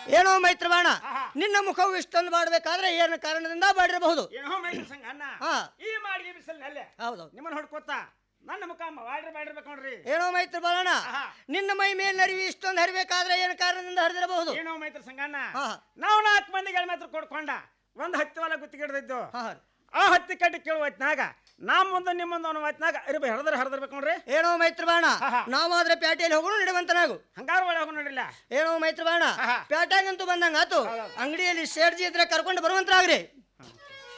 ಏನೋ ಮೈತ್ರವಾಣ ನಿನ್ನ ಮುಖವು ಇಷ್ಟೊಂದು ಮಾಡಬೇಕಾದ್ರೆ ಏನು ಕಾರಣದಿಂದ ಮಾಡಿರಬಹುದು ಏನೋ ಮೈತ್ರಿ ಸಂಘ ಅನ್ನ ಹಾ. ಈ ಮಾಡಿಗೆ ಬಿಸಿಲಿನಲ್ಲೇ ಹೌದು ನಿಮ್ಮನ್ನ ಹೊಡ್ಕೋತ ನನ್ನ ಮುಖ ವಾಡ್ರಿ ಮಾಡಿರ್ಬೇಕು ನೋಡ್ರಿ ಏನೋ ಮೈತ್ರ ಬಾಳಣ್ಣ ನಿನ್ನ ಮೈ ಮೇಲೆ ಅರಿವಿ ಇಷ್ಟೊಂದು ಹರಿಬೇಕಾದ್ರೆ ಏನು ಕಾರಣದಿಂದ ಹರಿದಿರಬಹುದು ಏನೋ ಮೈತ್ರಿ ಸಂಗಣ್ಣ ಹಾ. ನಾವು ನಾಲ್ಕು ಮಂದಿಗೆ ಮಾತ್ರ ಕೊಡ್ಕೊಂಡ ಒಂದ್ ಹತ್ತಿ ಹೊಲ ಗುತ್ತಿಗೆ ಹಿಡ್ದಿದ್ದು ಹಾ. ಆ ಹತ್ತಿ ಕಟ್ಟಿ ಕೇಳುವ ಹೊತ್ನಾಗ ನಮ್ಮ ಮುಂದೆ ನಿಮ್ಮ ಮುಂದೆ ಅನ್ನೋ ಹೊತ್ನಾಗ ಅರಿಬ ಹರಿದ್ರೆ ಹರಿದಿರ್ಬೇಕು ನೋಡ್ರಿ ಏನೋ ಮೈತ್ರಬಾಣ ನಾವಾದ್ರೆ ಪ್ಯಾಟೆಯಲ್ಲಿ ಹೋಗೋಣ ನಡೆವಂತನಾಗು ಹಂಗಾರ ಒಳಗೆ ಹೋಗಿ ನೋಡಿಲ್ಲ ಏನೋ ಮೈತ್ರಬಾಣ ಪ್ಯಾಟ್ಯಾಗಂತೂ ಬಂದಂಗ ಆತು ಅಂಗಡಿಯಲ್ಲಿ ಶೇರ್ಜಿ ಇದ್ರೆ ಕರ್ಕೊಂಡು ಬರುವಂತರಾಗ್ರಿ